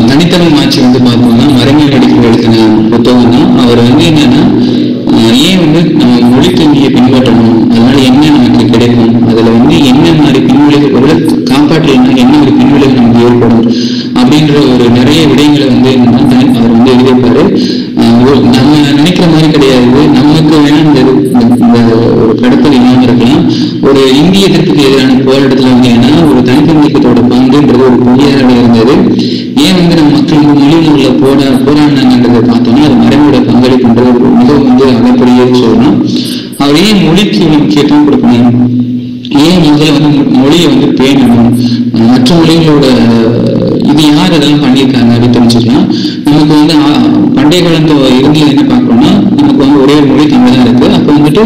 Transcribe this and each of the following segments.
தனித்தமிழ் மாட்சி வந்து பார்த்தோம்னா மறைமொழி அடிக்கடி எழுதின புத்தகம் தான் அவர் வந்து என்னன்னா ஆஹ் ஏன் வந்து நம்ம மொழி தூங்கியை பின்பற்றணும் அதனால என்ன நமக்கு கிடைக்கும் அதுல வந்து என்ன மாதிரி பின்விளைவு ஒரு காப்பாற்றலைன்னா என்ன ஒரு பின்விளைவு நமக்கு ஏற்படும் அப்படின்ற ஒரு நிறைய விடயங்களை வந்து என்னன்னா தனி- அவர் வந்து எழுதியிருப்பாரு ஆஹ் ஒரு- நம்ம நினைக்கிற மாதிரி கிடையாது நமக்கு வேணா இந்த இது- இந்த- இந்த ஒரு கடத்தல் இல்லாம இருக்கலாம் ஒரு இந்திய எதிர்ப்புக்கு எதிரான போராட்டத்துல வந்து ஏன்னா ஒரு தனித்தனி இயக்கத்தோட பங்குன்றது ஒரு புதியாக இருந்தது ஏன் வந்து நம்ம மக்கள் வந்து மொழி நூல்ல போரா போராடினாங்கன்றதை பார்த்தோம்னா அது மறைமுக பங்களிப்புன்றது ஒரு மிகவும் வந்து அகப்படியே சொல்லலாம் அவர் ஏன் மொழிக்கு முக்கியத்துவம் கொடுக்கணும் ஏன் முதல்ல வந்து மொ- மொழியை வந்து பேணணும் அஹ் மற்ற மொழிகளோட இது யார் இதெல்லாம் பண்ணியிருக்காங்க அப்படின்னு தெரிஞ்சுக்கலாம் நமக்கு வந்து ஆ- பண்டைய காலத்துல இருந்து என்ன பார்க்கறோம்னா நமக்கு வந்து ஒரே ஒரு மொழி தமிழ் தான் இருக்கு அப்போ வந்துட்டு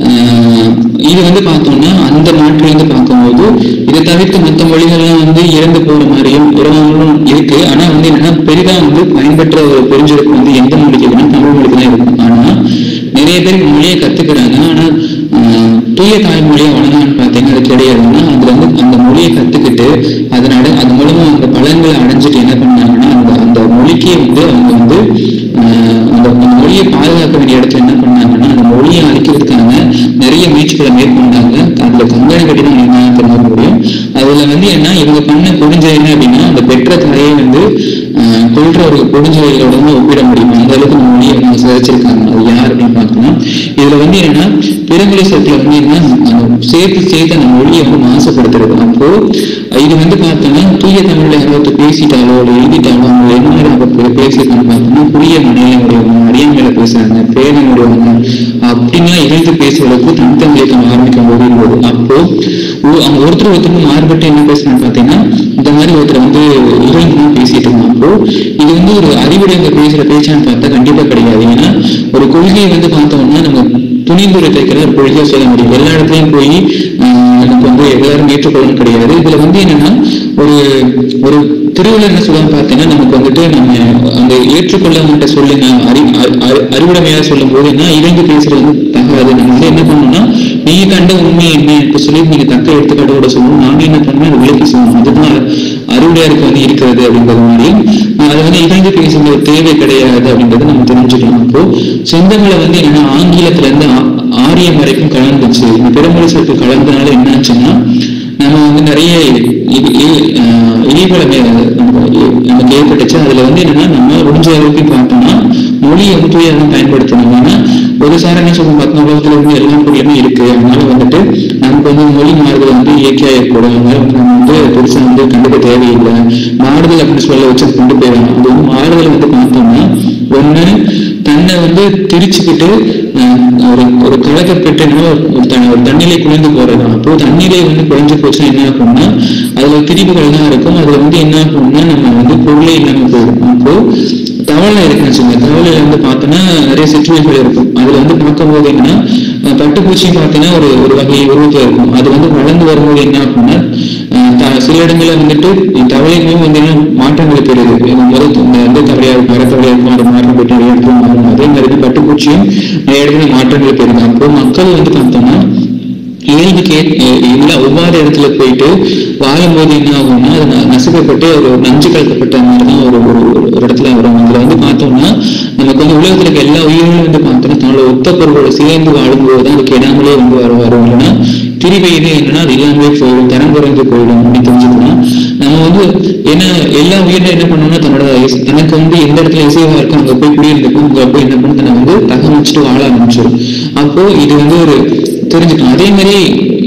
அஹ், இது வந்து பார்த்தோம்னா அந்த நாட்டுல இருந்து பார்க்கும்போது இதை தவிர்த்து மற்ற மொழிகள்லாம் வந்து இறந்து போற மாதிரியும் உறவாங்களும் இருக்கு ஆனா வந்து என்னன்னா பெரிதா வந்து பயன்பெற்ற ஒரு பெருஞ்செடுப்பு வந்து எந்த மொழிக்கு இருக்குன்னா தமிழ் மொழிக்கு தான் இருக்கும் ஆனா நிறைய பேர் மொழியை கத்துக்கிறாங்க ஆனா ஆஹ், தூய தாய்மொழியை வழங்கலான்னு பார்த்தீங்கன்னா அது கிடையாதுன்னா அதுல வந்து அந்த மொழியை கத்துக்கிட்டு அதனால அது மூலமா அந்த பலன்களை அடைஞ்சிட்டு என்ன பண்ணாங்கன்னா அந்த அந்த மொழிக்கே வந்து அவங்க வந்து ஆஹ், அந்த அந்த மொழியை பாதுகாக்க வேண்டிய இடத்துல என்ன பண்ணாங்கன்னா அந்த மொழியை அழிக்கிறதுக்கான நிறைய முயற்சிகளை மேற்கொண்டாங்க அதுல கங்கண கட்டி தான் என்ன தெரிஞ்சுக்க முடியும் அதுல வந்து என்ன இவங்க பண்ண புரிஞ்சது என்ன அப்படின்னா அந்த பெற்ற தாயை வந்து ஆஹ், கொல்ற ஒரு புரிஞ்சவைகளோட வந்து ஒப்பிட முடியும் அந்த அளவுக்கு இந்த மொழியை அவங்க சிதைச்சிருக்காங்க அது யார் அப்படின்னு பார்த்தோம்னா இதுல வந்து என்னன்னா பிறமொழி சொற்களை வந்து என்ன நம்ம சேர்த்து சேர்த்து அந்த மொழியை வந்து மாசுபடுத்துறது அப்போ இது வந்து பார்த்தோம்னா தூய தமிழ்ல யாராவது பேசிட்டாலோ இல்லை எழுதிட்டாலோ அவங்க என்ன மாதிரி அவங்க பேசியிருக்காங்க பார்த்தோம்னா புரிய மனையில முடியவங்க அறியாமையில பேசுறாங்க பேர முடியவங்க அப்படின்லாம் இணைந்து பேசுவதற்கு தனித்தமிழ் இயக்கம் ஆரம்பிக்கும் போது இருந்தது அப்போ ஒ- அவங்க ஒருத்தர் ஒருத்தருக்கு மாறுபட்டு என்ன பேசுறாங்க பார்த்தீங்கன்னா இந்த மாதிரி ஒருத்தர் வந்து இறைந்து தான் பேசிட்டு இருந்தாங்க அப்போ இது வந்து ஒரு அறிவுடையவங்க பேசுற பேச்சான்னு பார்த்தா கண்டிப்பா கிடையாது ஏன்னா ஒரு கொள்கையை வந்து பார்த்தோம்னா நம்ம துணிந்துரை தைக்கிற ஒரு கொள்கையை சொல்ல முடியும் எல்லா இடத்துலயும் போய் ஆஹ், எனக்கு வந்து எல்லாரும் ஏற்றுக்கொள்ளணும் கிடையாது இதுல வந்து என்னன்னா ஒரு ஒரு திருவிழா என்ன சொல்லுவாங்க பார்த்தீங்கன்னா நமக்கு வந்துட்டு நம்ம அந்த ஏற்றுக்கொள்ள மாட்ட சொல்லுங்க அறி அ- அ- அறிவுடைமையா சொல்லும் போது என்ன இறங்கி பேசுறது வந்து தகாது நம்ம வந்து என்ன பண்ணணும்னா நீங்க கண்ட உண்மை என்ன இப்ப சொல்லி நீங்க தக்க எடுத்துக்காட்டோட சொல்லணும் நாங்க என்ன பண்ணணும் அதை விளக்கி சொல்லணும் அதுதான் அறிவுடையாருக்கு வந்து இருக்கிறது அப்படின்றது மாதிரி அது வந்து இறங்கி பேசுகிற தேவை கிடையாது அப்படின்றத நம்ம தெரிஞ்சுக்கலாம் அப்போ சொந்தங்களை வந்து என்னன்னா ஆங்கிலத்துல இருந்து ஆ- ஆரியம் வரைக்கும் கலந்துச்சு இந்த பிறமொழி சொற்கள் கலந்தனால என்னாச்சுன்னா நம்ம வந்து நிறைய இ- இ- ஆஹ் இழிவுகளை மே- நமக்கு நமக்கு ஏற்பட்டுச்சு அதுல வந்து என்னன்னா நம்ம முடிஞ்ச அளவுக்கு பார்த்தோம்னா மொழியை வந்து தூயாக பயன்படுத்தணும் ஏன்னா ஒரு சார் என்ன சொல்லுவோம் பத்து உலகத்துல இருந்து எல்லா பொருளுமே இருக்கு அதனால வந்துட்டு நமக்கு வந்து மொழி மாறுதல் வந்து இயற்கையா ஏற்படும் அதனால வந்து நம்ம வந்து பெருசா வந்து கண்டுக்க தேவையில்லை மாறுதல் அப்படின்னு சொல்ல வச்சு கொண்டு போயிடலாம் அது வந்து மாறுதல் வந்து பார்த்தோம்னா ஒண்ணு தன்னை வந்து திரிச்சுக்கிட்டு அஹ், ஒரு ஒரு கலக்கப்பட்டு ஒரு த- ஒரு தண்ணிலே குளிர்ந்து போறது அப்போ தண்ணிலே வந்து குறைஞ்சு போச்சுன்னா என்ன ஆகும்னா அதுல திரிவுகள் தான் இருக்கும் அதுல வந்து என்ன ஆகும்னா நம்ம வந்து பொருளே இல்லாம போயிடும் அப்போ தவளை இருக்குன்னு வச்சுக்கோங்க தவளையில வந்து பார்த்தோன்னா நிறைய சிற்றுவைகள் இருக்கும் அதுல வந்து பார்க்கும்போது என்னன்னா அஹ், பட்டுப்பூச்சி பார்த்தீங்கன்னா ஒரு ஒரு வகை உருவத்துல இருக்கும் அது வந்து வளர்ந்து வரும்போது என்ன ஆகும்னா அஹ், த- சில இடங்கள்ல வந்துட்டு தவளைகளும் வந்து என்ன மாற்றங்களை பெறுது இது முதல் இந்த வந்து தவளையா இருக்கும் மரத்தவளையா இருக்கும் அது மாற்றம் பெற்று நிறைய இடத்துல மாறும் அதே மாதிரி பட்டுப்பூச்சியும் நிறைய இடத்துல மாற்றங்களை பெறுது அப்போ மக்கள் வந்து பார்த்தோம்னா இயல்புக்கு ஏ- இல்ல ஒவ்வாத இடத்துல போயிட்டு வாழும்போது என்ன ஆகும்னா அது ந- நசுக்கப்பட்டு ஒரு நஞ்சு கலக்கப்பட்ட மாதிரி தான் ஒரு ஒரு ஒரு- ஒரு இடத்துல வரும் அதுல வந்து பார்த்தோம்னா நமக்கு வந்து உலகத்துல இருக்க எல்லா உயிர்களும் வந்து பார்த்தோம்னா தன்னோட ஒத்த பொருளோட சேர்ந்து வாழும்போது தான் அது கெடாமலே வந்து வரும் வரும் இல்லைன்னா திரிவெய்து என்னன்னா அது இல்லாமலே போயிடும் தரம் குறைந்து போயிடும் அப்படின்னு தெரிஞ்சுக்கலாம் நம்ம வந்து என்ன எல்லா உயிரிலும் என்ன பண்ணணும்னா தன்னோட இஸ்- தனக்கு வந்து எந்த இடத்துல இசைவா இருக்கோ அங்க போய் குடியிருந்துக்கும் அங்க போய் என்ன பண்ணு தன்னை வந்து தகவச்சுட்டு வாழ ஆரம்பிச்சிடும் அப்போ இது வந்து ஒரு தெரிஞ்சுக்கலாம் அதே மாதிரி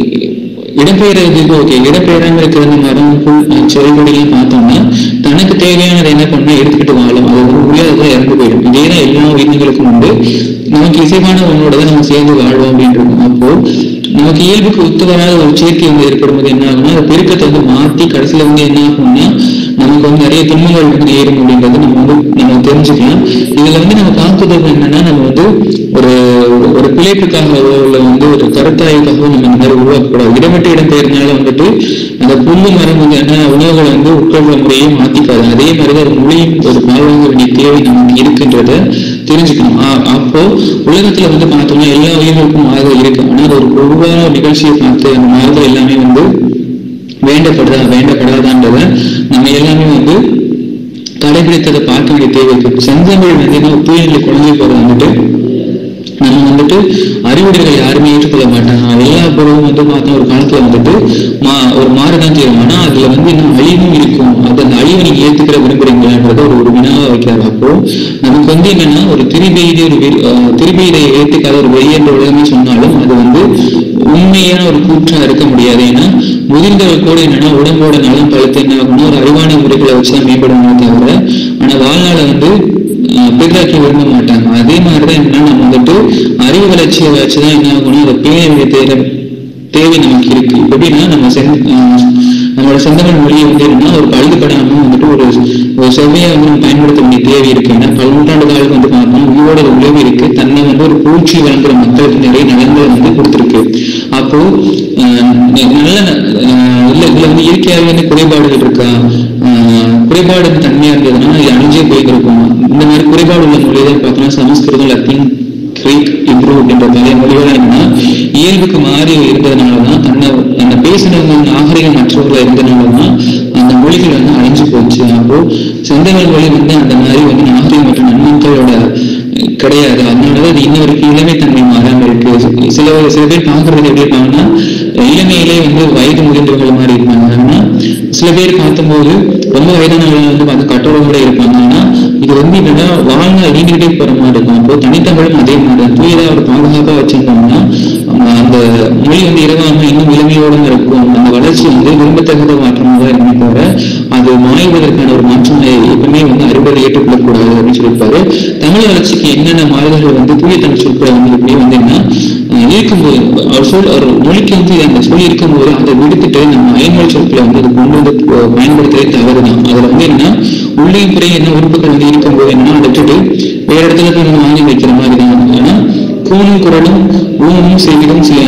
இடம்பெயர்றதுக்கு ஓகே இடம்பெயராம இருக்கிற இந்த மரம் புல் அஹ் செடி கொடிலாம் பார்த்தோம்னா தனக்கு தேவையானதை என்ன பண்ணா எடுத்துக்கிட்டு வாழும் அது வந்து முடியாததை இறந்து போயிடும் இதே தான் எல்லா உயிரினங்களுக்கும் உண்டு நமக்கு இசைவான ஒன்னோட தான் நம்ம சேர்ந்து வாழ்வோம் அப்படின்னு இருக்கும் அப்போ நமக்கு இயல்புக்கு ஒத்து வராத ஒரு சேர்க்கை வந்து ஏற்படும் போது என்ன ஆகும்னா அந்த பெருக்கத்தை வந்து மாத்தி கடைசியில வந்து என்ன ஆகும்னா நமக்கு வந்து நிறைய துன்பங்கள் வந்து நேரும் அப்படின்றது நம்ம வந்து நம்ம தெரிஞ்சுக்கலாம் இதுல வந்து நம்ம பார்க்கறது என்னன்னா நம்ம வந்து ஒரு ஒரு பிழைப்புக்காகவோ இல்ல வந்து ஒரு கருத்தாய்வுக்காகவோ நம்ம இந்த மாதிரி உருவாக்கக்கூடாது இடமிட்டு இடம் பெயர்னால வந்துட்டு அந்த புல்லு மரம் வந்து என்ன உணவுகளை வந்து உட்கொள்ற முறையை மாத்திக்காது அதே மாதிரிதான் ஒரு மொழியும் ஒரு பால்வாங்க வேண்டிய தேவை நமக்கு இருக்குன்றத தெரிஞ்சுக்கணும் ஆ- அப்போ உலகத்துல வந்து பார்த்தோம்னா எல்லா உயிர்களுக்கும் மாறுதல் இருக்கு ஆனா அது ஒரு பொதுவான நிகழ்ச்சியை பார்த்து அந்த மாறுதல் எல்லாமே வந்து வேண்டப்படுதா வேண்டப்படாதான்றத நம்ம எல்லாமே வந்து தடை பயன்படுத்ததை பார்க்க வேண்டிய தேவை இருக்கு செந்தமிழ் வந்து என்ன தூயநிலை குழந்தை போறது வந்துட்டு நம்ம வந்துட்டு அறிவுரைகளை யாருமே ஏற்றுக்கொள்ள மாட்டாங்க எல்லா பொருளும் வந்து பார்த்தா ஒரு காலத்துல வந்துட்டு மா ஒரு மாறுதான் செய்யும் ஆனா அதுல வந்து இன்னும் அழிவும் இருக்கும் அது அந்த அழிவை நீங்க ஏத்துக்கிற விரும்புறீங்களான்றத ஒரு ஒரு வினாவா வைக்கிறார் அப்போ நமக்கு வந்து என்னன்னா ஒரு திருப்பெய்தி ஒரு வெறி- ஆஹ் திருப்பெய்தை ஏத்துக்காத ஒரு வெளியேற்ற உலகமே சொன்னாலும் அது வந்து உண்மையான ஒரு கூற்றா இருக்க முடியாது ஏன்னா முதிர்ந்தவர் கூட என்னன்னா உடம்போட நலம் பழுத்து என்ன ஆகும்னா ஒரு அறிவான முறைகளை வச்சுதான் மேம்படுமே தவிர ஆனா வாழ்நாள வந்து ஆஹ் பெரிதாக்கி விரும்ப மாட்டாங்க அதே மாதிரிதான் என்னன்னா நம்ம வந்துட்டு அறிவு வளர்ச்சியை வச்சுதான் என்ன ஆகணும் அதை பேண வேண்டிய தேவை தேவை நமக்கு இருக்கு எப்படின்னா நம்ம செந் ஆஹ் நம்மளோட செந்தமிழ் மொழியை வந்து என்னன்னா ஒரு பழுதுபடாம வந்துட்டு ஒரு ஒரு செவ்வையா வந்து நம்ம பயன்படுத்த வேண்டிய தேவை இருக்கு ஏன்னா பல நூற்றாண்டுகளாக வந்து பார்த்தோம்னா உயிரோட ஒரு உழவு இருக்கு தன்னை வந்து ஒரு பூச்சி வளர்க்குற மக்களுக்கு நிறைய நலன்களை வந்து கொடுத்துருக்கு அப்போ ஆஹ் நல்ல ஆஹ் இல்ல இதுல வந்து இயற்கையாகவே வந்து குறைபாடுகள் இருக்கா ஆஹ் குறைபாடு தன்மையா இருந்ததுன்னா இது அழிஞ்சே போயிருக்கும் இந்த மாதிரி குறைபாடு உள்ள மொழி தான் பார்த்தோம்னா சமஸ்கிருதம் லத்தீன் கிரீக் இப்ரூ அப்படின்ற பழைய மொழிகள் என்னன்னா இயல்புக்கு மாறி இருந்ததுனாலதான் தன்னை அந்த பேசினவங்க நாகரிகம் மற்றவர்களா இருந்ததுனாலதான் அந்த மொழிகள் வந்து அழிஞ்சு போச்சு அப்போ செந்தமிழ் மொழி வந்து அந்த மாதிரி வந்து நாகரிகம் மற்றும் நன்மக்களோட கிடையாது அதனாலதான் அது இன்னும் வரைக்கும் இளமைத்தன்மை மாறாம இருக்கு சில சில பேர் பாக்குறது எப்படி இருப்பாங்கன்னா இளமையிலே வந்து வயது முதிர்ந்தவர்கள் மாதிரி இருப்பாங்க ஆனா சில பேர் பார்க்கும்போது ரொம்ப வயதானவர்கள் வந்து பார்த்து கட்டோரோட இருப்பாங்க ஆனா இது வந்து என்னன்னா வாழ்நாள் நீண்டுகிட்டே போற மாதிரி இருக்கும் அப்போ தனித்தமிழும் அதே மாதிரி தான். தூயதா ஒரு பாதுகாப்பா வச்சிருந்தோம்னா ஆஹ் அந்த மொழி வந்து இரவாம இன்னும் இளமையோட இருக்கும் அந்த வளர்ச்சி வந்து விரும்பத்தகுந்த மாற்றமாக தான் இருக்குமே தவிர அது மாறுவதற்கான ஒரு மாற்றம் எப்பவுமே வந்து அறுபதை ஏற்றுக்கொள்ளக்கூடாது அப்படின்னு சொல்லியிருப்பாரு தமிழ் வளர்ச்சிக்கு என்னென்ன மாறுதல்கள் வந்து தூய தமிழ் சொற்களை வந்து எப்படி வந்து என்ன ஆஹ் இருக்கும்போது அவர் சொல் ஒரு மொழிக்கு வந்து அந்த சொல் இருக்கும்போது அதை விடுத்துட்டு நம்ம அயல்மொழி சொற்களை வந்து அது கொண்டு வந்து அஹ் பயன்படுத்துறதே தவறு தான் அதுல வந்து என்ன உள்ளேயும் புறையும் என்ன உறுப்புகள் வந்து இருக்கும்போது என்ன அதை விட்டுட்டு வேற இடத்துல போய் நம்ம வாங்கி வைக்கிற மாதிரி தான் ஏன்னா கூணும் குரலும் ஊனமும் செய்திடும் சில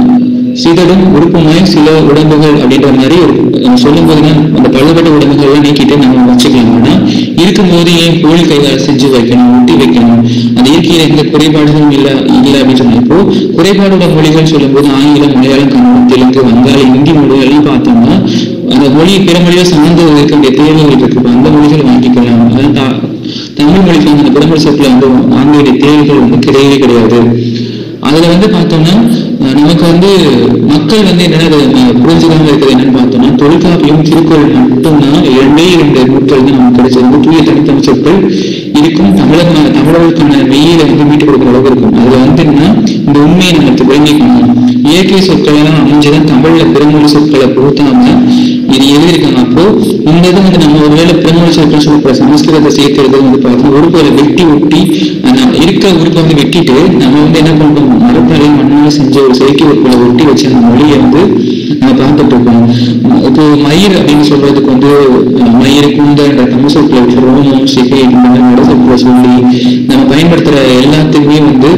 சிதடும் உறுப்புமாய் சில உடம்புகள் அப்படின்ற மாதிரி ஒரு நம்ம சொல்லும் போதுனா அந்த பழுதுபட்ட உடம்புகள்லாம் நீக்கிட்டு நம்ம வச்சுக்கலாம் ஆனா இருக்கும்போது ஏன் கோழி கைகால் செஞ்சு வைக்கணும் ஒட்டி வைக்கணும் அந்த இயற்கையில எந்த குறைபாடுகளும் இல்ல இல்ல அப்படின்னு சொன்னா இப்போ குறைபாடுள்ள மொழிகள் சொல்லும்போது ஆங்கிலம் மலையாளம் கன்னடம் தெலுங்கு வங்காளி ஹிந்தி மொழிகள்லாம் பார்த்தோம்னா அந்த மொழி பிற மொழியை சார்ந்து இருக்க வேண்டிய தேவைகள் இருக்கு இப்ப அந்த மொழிகள் வாங்கிக்கலாம் அதான் தா- தமிழ் மொழிக்கு வந்து அந்த குடும்ப சொற்களை வந்து வாங்க வேண்டிய தேவைகள் வந்து கிடையவே கிடையாது அதுல வந்து பார்த்தோம்னா அஹ் நமக்கு வந்து மக்கள் வந்து என்னன்னா அதை நம்ம புரிஞ்சுக்காம இருக்கிறது என்னன்னு பார்த்தோம்னா தொல்காப்பியம் திருக்குறள் மட்டும்தான் இரண்டே இரண்டு நூட்கள் தான் நமக்கு கிடைச்சது வந்து தூய தனித்தமிழ் சொற்கள் இருக்கும் தமிழக தமிழர்களுக்கான மெய்யில வந்து மீட்டு கொடுக்குற அளவு இருக்கும் அதுல வந்து என்ன இந்த உண்மையை நம்ம விளங்கிக்கணும் இயற்கை சொற்கள் எல்லாம் அமைஞ்சுதான் தமிழ்ல பிறமொழி சொற்களை பொருத்தாம இது எழுதியிருக்காங்க அப்போ இந்த இது வந்து நம்ம ஒருவேளை பிறமொழி சொற்கள் சொல்லப்படுற சமஸ்கிருதத்தை சேர்க்கிறது வந்து பார்த்தோம்னா உறுப்புகளை வெட்டி ஒட்டி அந்த இருக்க உறுப்பை வந்து வெட்டிட்டு நம்ம வந்து என்ன பண்றோம் மரப்பாறை மண்ணால செஞ்ச ஒரு செயற்கை உறுப்புகளை ஒட்டி வச்சு அந்த மொழியை வந்து நம்ம பார்த்துட்டு இருக்கோம் இப்போ மயிர் அப்படின்னு சொல்றதுக்கு வந்து அஹ், மயிர் குந்தன்ற தமிழ் சொற்களை விட்டு ரோமம் சிகை இந்த மாதிரி நட சொற்களை சொல்லி நம்ம பயன்படுத்துற எல்லாத்துக்குமே வந்து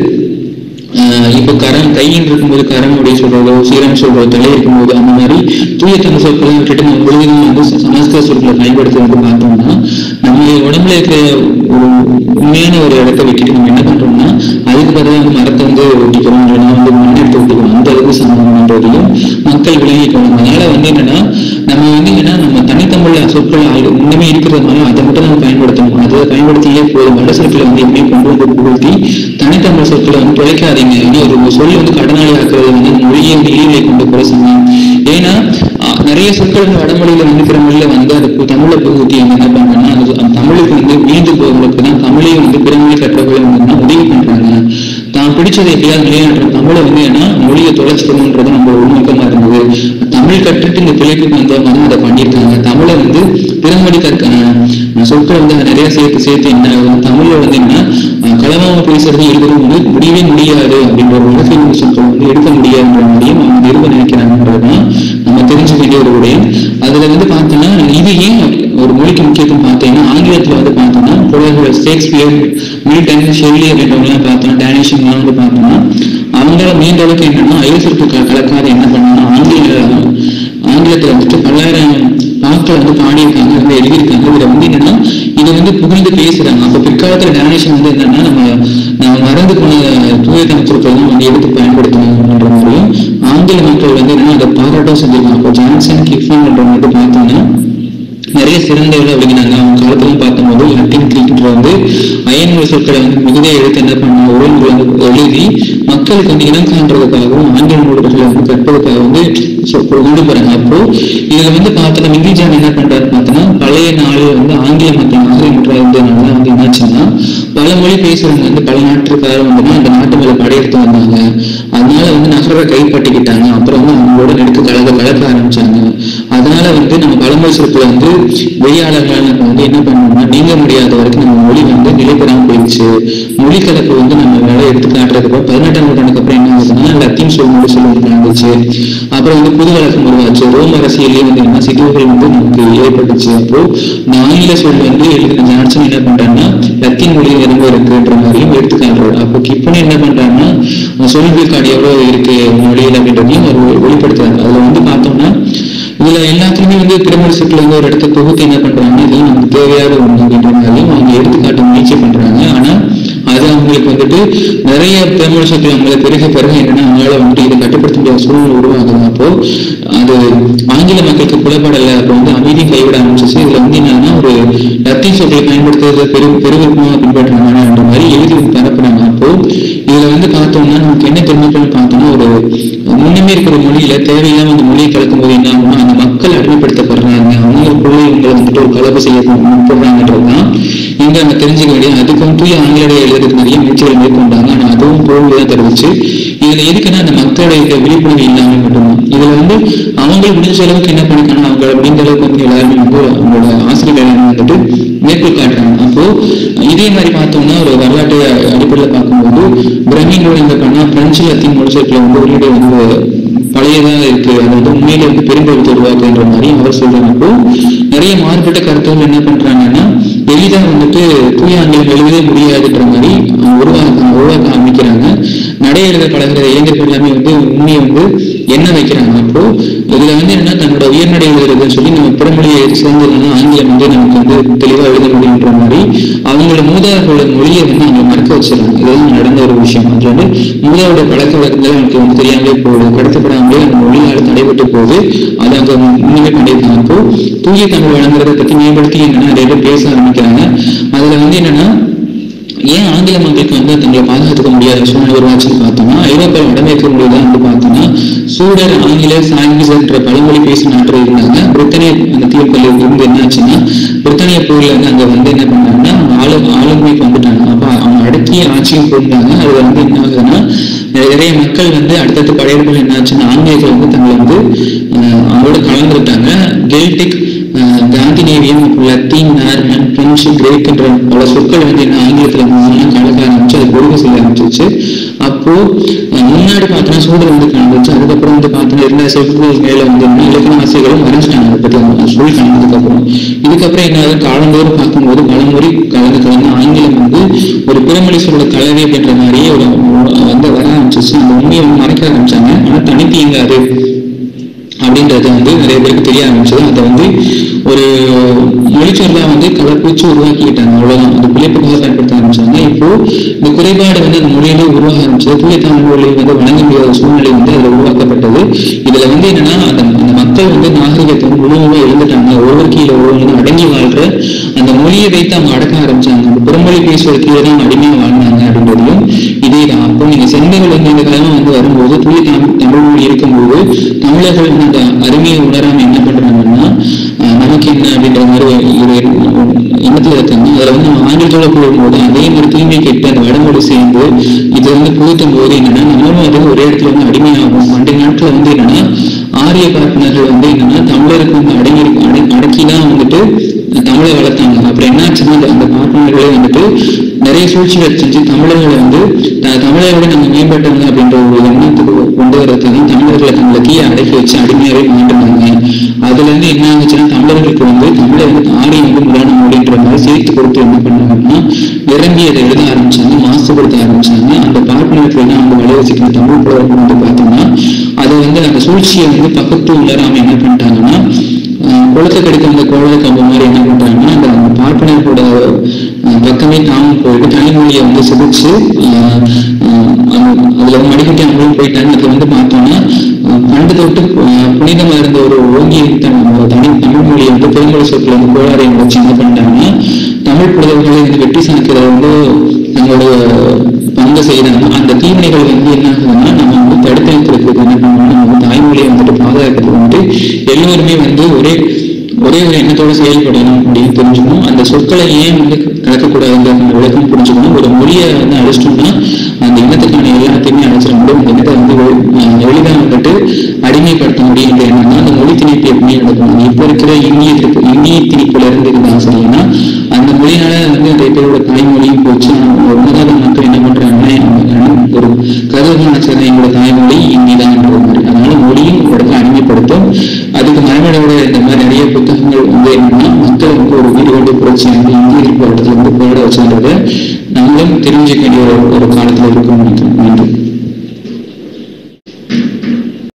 ஆஹ் இப்போ கரம் கையின் இருக்கும்போது கரம் அப்படின்னு சொல்றதோ சீரம் சொல்றதோ தலை இருக்கும்போது அந்த மாதிரி தூய தமிழ் சொற்களை விட்டுட்டு நம்ம முழுவதும் வந்து ச- சமஸ்கிருத சொற்களை பயன்படுத்தி வந்து பார்த்தோம்னா நம்ம உடம்புல இருக்கிற ஒரு உண்மையான ஒரு இடத்தை விட்டுட்டு நம்ம என்ன பண்றோம்னா அதுக்கு பதிலாக வந்து மரத்தை வந்து ஒட்டிக்கிறோம் இல்லைன்னா வந்து மண் எடுத்து ஒட்டிக்கிறோம் அந்த அளவுக்கு சம்பந்தம்ன்றதையும் மக்கள் விளங்கிக்கணும் அதனால வந்து என்னன்னா நம்ம வந்து என்னன்னா நம்ம தனித்தமிழ்ல சொற்கள் ஆள் இன்னுமே இருக்கிறதுனால அதை மட்டும் நம்ம பயன்படுத்தணும் அதை பயன்படுத்தியே போதும் வட சொற்களை வந்து எப்படியும் கொண்டு வந்து புகழ்த்தி தனித்தமிழ் சொற்களை வந்து தொலைக்காதீங்க ஏன்னா ஒரு சொல் வந்து கடனாளி ஆக்குறது வந்து மொழியை இழிவை கொண்டு போற சமயம் ஏன்னா அஹ், நிறைய சொற்கள் வந்து வடமொழியில வந்து பிற மொழியில வந்து அது பு- தமிழ்ல புகுத்தி அவங்க என்ன பண்றாங்கன்னா அது அந்த தமிழுக்கு வந்து மீண்டு போகிறவங்களுக்கு தான் தமிழை வந்து பிற மொழி கற்றவர்கள் வந்து உதவி பண்றாங்க தான் பிடிச்சதை எப்படியாவது நிலைநாட்டுற தமிழை வந்து ஏன்னா மொழியை தொலைச்சிடணுன்றது நம்ம உள்நோக்கமா இருந்தது தமிழ் கற்றுட்டு இந்த பிழைப்பு வந்தவங்க தான் அதை பண்ணியிருக்காங்க தமிழை வந்து பிறமொழி கற்க அஹ் சொற்கள் வந்து நிறைய சேர்த்து சேர்த்து என்ன ஆகுது தமிழ்ல வந்து என்ன அஹ் களவாம பேசுறது எழுதுறது வந்து முடியவே முடியாது அப்படின்ற ஒரு உலகில் சொற்கள் வந்து எடுக்க முடியாதுன்ற மாதிரியும் அவங்க நிறுவ நினைக்கிறாங்கன்றதுதான் நம்ம தெரிஞ்சுக்க வேண்டிய ஒரு விடயம் அதுல வந்து பார்த்தோம்னா இது ஏன் அப்படி- ஒரு மொழிக்கு முக்கியத்துவம் பார்த்தீங்கன்னா ஆங்கிலத்துல வந்து பார்த்தோம்னா புலவர்கள் ஷேக்ஸ்பியர் மில்டன் ஷெல்லி அப்படின்றவங்கலாம் பார்த்தோம்னா டேனிஷன்லாம் வந்து பார்த்தோம்னா அவங்கள மீண்ட அளவுக்கு என்னன்னா அயல் சொற்கள் கலக்காத என்ன பண்ணாங்கன்னா ஆங்கில ஆங்கிலத்துல வந்துட்டு பல்லாயிரம் பாக்கள் வந்து பாடியிருக்காங்க வந்து எழுதியிருக்காங்க இதுல வந்து என்னன்னா இதை வந்து புகழ்ந்து பேசுறாங்க அப்ப பிற்காலத்துல டேனிஷன் வந்து என்னன்னா நம்ம நம்ம மறந்து போன தூய தமிழ் சொற்கள் தான் வந்து எடுத்து பயன்படுத்தணும்ன்ற மாதிரியும் ஆங்கில மக்கள் வந்து என்னன்னா அதை பாராட்டம் செஞ்சிருக்காங்க அப்போ ஜான்சன் கிஃபன் என்றவங்க வந்து பார்த்தோம்னா நிறைய சிறந்தவர்கள் அப்படிங்கிறாங்க அவங்க காலத்துல பார்க்கும்போது லத்தீன் கிரீக்ன்ற வந்து அயன்மொழி சொற்களை வந்து மிகுதியாக எடுத்து என்ன பண்ண உரைமுறை வந்து எழுதி மக்களுக்கு வந்து இனம் காண்றதுக்காகவும் ஆங்கில நூல்களை வந்து கற்பதற்காக வந்து சொ- கொண்டு போறாங்க அப்போ இதுல வந்து பார்த்தோன்னா மிங்கிஜான் என்ன பண்றாரு பார்த்தோன்னா பழைய நாளில் வந்து ஆங்கில மக்கள் நாகரிகமற்ற இருந்ததுனால வந்து என்னாச்சுன்னா பல மொழி பேசுறவங்க வந்து பல நாட்டுக்காரர் வந்து அந்த நாட்டு மேல படையெடுத்து வந்தாங்க அதனால வந்து நகரை கைப்பற்றிக்கிட்டாங்க அப்புறம் வந்து அவங்களோட நெடுக்க கலக்க கலக்க ஆரம்பிச்சாங்க அதனால வந்து நம்ம பழமொழி சொற்களை வந்து வெளியாளர்களால் நம்ம வந்து என்ன பண்ணோம்னா நீங்க முடியாத வரைக்கும் நம்ம மொழி வந்து நிலை பெறாம போயிடுச்சு மொழி கலப்பு வந்து நம்ம வேலை எடுத்து காட்டுறதுக்கு பதினெட்டாம் நூற்றாண்டுக்கு அப்புறம் என்ன ஆகுதுன்னா லத்தீன் சொல் மொழி சொல் வந்து கலந்துச்சு அப்புறம் வந்து புது வழக்கம் உருவாச்சு ரோம் அரசியலே வந்து என்ன சிக்கல்கள் வந்து நமக்கு ஏற்பட்டுச்சு அப்போ இந்த ஆங்கில சொல் வந்து எழுதின ஜான்சன் என்ன பண்றாங்கன்னா லத்தீன் மொழி எதுவும் இருக்குன்ற மாதிரியும் எடுத்து காட்டுறாரு அப்போ கிப்பன் என்ன பண்றாங்கன்னா சொல்கள் கார்டு எவ்வளவு இருக்கு மொழியில் அப்படின்றதையும் அவர் வெளிப்படுத்துறாரு அதுல வந்து பார்த்தோம்னா இதுல எல்லாத்துலயுமே வந்து திருமண சொற்கள் வந்து ஒரு இடத்த தொகுத்து என்ன பண்றாங்க இதெல்லாம் நமக்கு தேவையான ஒண்ணு அப்படின்ற மாதிரியும் அவங்க எடுத்துக்காட்ட முயற்சி பண்றாங்க ஆனா அது அவங்களுக்கு வந்துட்டு நிறைய திருமண சொற்கள் அவங்களை பெருக பெருக என்னன்னா அவங்களால வந்துட்டு இதை கட்டுப்படுத்த முடியாத சூழ்நிலை உருவாகுது அப்போ அது ஆங்கில மக்களுக்கு புலப்படலை அப்போ வந்து அமைதி கைவிட ஆரம்பிச்சிச்சு இதுல வந்து என்னன்னா ஒரு லத்தீன் சொற்களை பயன்படுத்துறத பெரு பெருவிருப்பமா பின்பற்றுறாங்கன்ற மாதிரி எழுதி பரப்புறாங்க அப்போ இதுல வந்து பார்த்தோம்னா நமக்கு என்ன தெரிஞ்சுக்கணும்னு பார்த்தோம்னா ஒரு முன்னுமே இருக்கிற மொழியில தேவையில்லாம அந்த மொழியை கலக்கும் போது என்ன ஆகும்னா அந்த மக்கள் அடிமைப்படுத்தப்படுறாங்க அவங்களுக்குள்ளே இவங்களை வந்துட்டு ஒரு கலப்பு செய்ய முற்படுறாங்கன்றதுதான் இங்க நம்ம தெரிஞ்சுக்க வேண்டிய அதுக்கும் தூய ஆங்கிலேய எழுதுறதுக்கு நிறைய முயற்சிகள் மேற்கொண்டாங்க ஆனா அதுவும் தோல்விதான் தெரிவிச்சு இதுல எதுக்குன்னா அந்த மக்களுடைய விழிப்புணர்வு இல்லாம மட்டும்தான் இதுல வந்து அவங்க முடிஞ்ச அளவுக்கு என்ன பண்ணிக்கணும் அவங்க முடிந்த அளவுக்கு வந்து எல்லாருமே வந்து அவங்களோட ஆசிரியர்கள் வந்துட்டு மேற்கோள் காட்டுறாங்க அப்போ இதே மாதிரி பார்த்தோம்னா ஒரு வரலாற்று அடிப்படையில் பார்க்கும்போது பிரமினோட இந்த பண்ணா பிரெஞ்சு லத்தீன் மொழி சொற்களை வந்து உள்ளிட வந்து பழையதா இருக்கு அது வந்து உண்மையில வந்து பெரும்பெருத்து உருவாக்குன்ற மாதிரி அவர் சொல்றாங்க அப்போ நிறைய மாறுபட்ட கருத்துகள் என்ன பண்றாங்கன்னா எளிதா வந்துட்டு தூய ஆங்கிலம் எழுதவே முடியாதுன்ற மாதிரி அவங்க உருவாக்க உருவாக்க ஆரம்பிக்கிறாங்க நடை எழுத பழகிற இளைஞர்கள் எல்லாமே வந்து உண்மையை வந்து என்ன வைக்கிறாங்க அப்போ இதுல வந்து என்ன தன்னோட உயர்நடை எழுதுறதுன்னு சொல்லி நம்ம பிறமொழியை சேர்ந்ததுனால ஆங்கிலம் வந்து நமக்கு வந்து தெளிவா எழுத முடியுன்ற மாதிரி அவங்களோட மூதாதைகளோட மொழியை வந்து அவங்க மறக்க வச்சிடறாங்க இதெல்லாம் நடந்த ஒரு விஷயம் அது வந்து மூதாவோட பழக்க வழக்கங்கள் அவனுக்கு வந்து தெரியாமலே போகுது கடத்தப்படாமலே அந்த மொழியால் தடைபட்டு போகுது அதை அவங்க முன்னுமே பண்ணியிருக்காங்க அப்போ தூய தமிழ் வழங்குறதை பத்தி மேம்படுத்தி என்னன்னா நிறைய பேர் பேச ஆரம்பிக்கிறாங்க அதுல வந்து என்னன்னா ஏன் ஆங்கில மக்களுக்கு வந்து தங்களை பாதுகாத்துக்க முடியாத சூழ்நிலை உருவாச்சுன்னு பார்த்தோம்னா ஐரோப்பாவில் வடமேற்கு மொழியில வந்து பார்த்தோம்னா சூடர் ஆங்கில சாங்கிஸ் என்ற பழமொழி பேசும் நாட்டில் இருந்தாங்க பிரித்தானிய அந்த தீர்ப்பில் இருந்து என்ன ஆச்சுன்னா பிரித்தானிய போர்ல இருந்து அங்க வந்து என்ன பண்ணாங்கன்னா ஆளு ஆளுமைக்கு வந்துட்டாங்க அப்ப அவங்க அடக்கிய ஆட்சியும் போயிருந்தாங்க அதுல வந்து என்ன ஆகுதுன்னா நிறைய மக்கள் வந்து அடுத்தடுத்த படையெடுப்புகள் என்ன ஆச்சுன்னா ஆங்கிலேயர்கள் வந்து தங்களை வந்து அஹ், அவங்களோட கலந்துருட்டாங்க Celtic Scandinavian Latin Norman French Greek என்ற பல சொற்கள் வந்து என்ன ஆங்கிலத்துல மூலமா கலக்க ஆரம்பிச்சு அது கொடுக்க செய்ய ஆரம்பிச்சிச்சு அப்போ அஹ், முன்னாடி பார்த்தோன்னா சூழல் வந்து கலந்துச்சு அதுக்கப்புறம் வந்து பார்த்தோன்னா இருந்த செவ்வாய் மேல வந்து என்ன இலக்கண ஆசைகளும் வரைஞ்சிட்டாங்க அதை பத்தி அவங்க சொல்லி கலந்ததுக்கு அப்புறம் இதுக்கப்புறம் என்ன ஆகுது காலந்தோறும் பார்க்கும்போது பலமுறை கலந்து கலந்து ஆங்கிலம் வந்து ஒரு பிறமொழி சொல்ல கலவை அப்படின்ற மாதிரியே ஒரு வந்து வர ஆரம்பிச்சிச்சு அந்த உண்மையை வந்து மறைக்க ஆரம்பிச்சாங்க ஆனா தனித்து இயங்காது அப்படின்றது வந்து நிறைய பேருக்கு தெரிய ஆரம்பிச்சது அதை வந்து ஒரு மொழிச்சொல்லா வந்து கலப்பிச்சு உருவாக்கிட்டாங்க அவ்வளவுதான் அது பிழைப்புக்காக பயன்படுத்த ஆரம்பிச்சாங்க இப்போ இந்த குறைபாடு வந்து அந்த மொழியில உருவாக ஆரம்பிச்சது தூய தமிழ் மொழி வந்து வழங்க முடியாத சூழ்நிலை வந்து அதுல உருவாக்கப்பட்டது இதுல வந்து என்னன்னா அந்த அந்த மக்கள் வந்து நாகரிகத்தை வந்து முழுமையா எழுந்துட்டாங்க ஒவ்வொரு கீழே ஒவ்வொரு அடங்கி வாழ்ற அந்த மொழியை வைத்து அவங்க அடக்க ஆரம்பிச்சாங்க அந்த புறமொழி பேசுவது கீழே தான் அவங்க அடிமையா வாழ்ந்தாங்க அப்படின்றதையும் இதே தான் அப்போ நீங்க செந்தகள் வந்து இந்த காலம் வந்து வரும்போது தூய தமிழ் தமிழ் மொழி இருக்கும்போது தமிழர்கள் வந்து அந்த அருமையை உணராம என்ன பண்றாங்கன்னா அஹ், நமக்கு என்ன அப்படின்ற மாதிரி ஒரு ஒரு எண்ணத்துல இருக்காங்க அதுல வந்து நம்ம ஆங்கிலத்தோட போகும்போது அதே மாதிரி தூய்மை கெட்டு அந்த வடமொழி சேர்ந்து இது வந்து புகுத்தும் போது என்னன்னா நம்மளும் அது ஒரே இடத்துல வந்து அடிமையாகும் பண்டைய நாட்டுல வந்து என்னன்னா ஆரிய பார்ப்பனர்கள் வந்து என்னன்னா தமிழருக்கு வந்து அடங்கி அடக்கி அடக்கிதான் வந்துட்டு தமிழை வளர்த்தாங்க அப்புறம் என்னாச்சுன்னா அந்த- அந்த பார்ப்பனர்களே வந்துட்டு நிறைய சூழ்ச்சிகள் செஞ்சு தமிழர்களை வந்து த- தமிழரை விட நம்ம மேம்பட்டவங்க அப்படின்ற ஒரு எண்ணத்துக்கு கொண்டு வரதுக்கு தான் தமிழர்களை தங்களை கீழே அடக்கி வச்சு அடிமையாவே மாட்டுனாங்க அதுல இருந்து என்ன ஆச்சுன்னா தமிழர்களுக்கு வந்து தமிழை வந்து ஆரியம் வந்து முரண மொழின்ற மாதிரி சேர்த்து கொடுத்து என்ன பண்ணாங்கன்னா நிரம்பி அதை எழுத ஆரம்பிச்சாங்க மாசுபடுத்த ஆரம்பிச்சாங்க அந்த பார்ப்பனர்கள் தான் அவங்க வலியுறுத்திக்கிற தமிழ் புலவர்கள் வந்து பார்த்தோம்னா அதை வந்து அந்த சூழ்ச்சியை வந்து பக்கத்து உணராம என்ன பண்ணிட்டாங்கன்னா ஆஹ் குளத்தை கெடுக்க அந்த கோழை கம்பு மாதிரி என்ன பண்றாங்கன்னா அந்த அந்த பார்ப்பனர்களோட ஆஹ் பக்கமே தாமும் போயிட்டு தனிமொழியை வந்து சிதைச்சு ஆஹ் ஆஹ் அந்த- அதுல வந்து மடிக்கட்டி அவங்களும் போயிட்டாங்க அதுல வந்து பார்த்தோம்னா அஹ் பண்டு தொட்டு அஹ் புனிதமா இருந்த ஒரு ஓங்கிய நம்ம தனி தமிழ் மொழியை வந்து பெருங்கொழ சொற்களை வந்து கோளாறை வச்சு என்ன பண்ணிட்டாங்கன்னா தமிழ் புலவர்களை வந்து வெட்டி சாய்க்கிறத வந்து தங்களோட பங்கு செய்யறாங்க அந்த தீவினைகள் வந்து என்ன ஆகுதுன்னா நம்ம வந்து தடுத்து வைக்கிறதுக்கு என்ன பண்ணணும் நம்ம வந்து தாய்மொழியை வந்துட்டு பாதுகாக்கிறதுக்கு வந்துட்டு எல்லோருமே வந்து ஒரே ஒரே ஒரு எண்ணத்தோட செயல்படணும் அப்படின்னு தெரிஞ்சுக்கணும் அந்த சொற்களை ஏன் வந்து கலக்கக்கூடாதுங்கிற அந்த விளக்கம் புரிஞ்சுக்கணும் ஒரு மொழியை வந்து அழைச்சிட்டோம்னா அந்த இனத்துக்கான எல்லாத்தையுமே அழைச்சிட முடியும் அந்த இனத்தை வந்து எ- எளிதாக வந்துட்டு அடிமைப்படுத்த முடியுன்ற எண்ணம் தான் அந்த மொழி திணிப்பு எப்படி நடக்கும் இப்போ இருக்கிற இந்திய திணிப்பு இந்திய திணிப்புல இருந்து இருந்தா சரிங்கன்னா அந்த மொழியால வந்து நிறைய பேரோட தாய்மொழியும் போச்சு ஆனா உலக மக்கள் என்ன பண்றாங்கன்னா அவங்க ஒரு கருவமான சேர்ந்த எங்களோட தாய்மொழி இந்தி தான் மாதிரி அதனால மொழியும் ஒரு இடத்துல அடிமைப்படுத்தும் அதுக்கு மரமேடோட இந்த மாதிரி நிறைய புத்தகங்கள் வந்து என்னன்னா மக்கள் வந்து ஒரு வீடு கொண்டு புரட்சி வந்து இந்திய இருப்பு இடத்துல வந்து போராட வச்சுன்றத நம்மளும் தெரிஞ்சுக்க வேண்டிய ஒரு ஒரு காலத்துல இருக்கும் நினைக்கிறேன்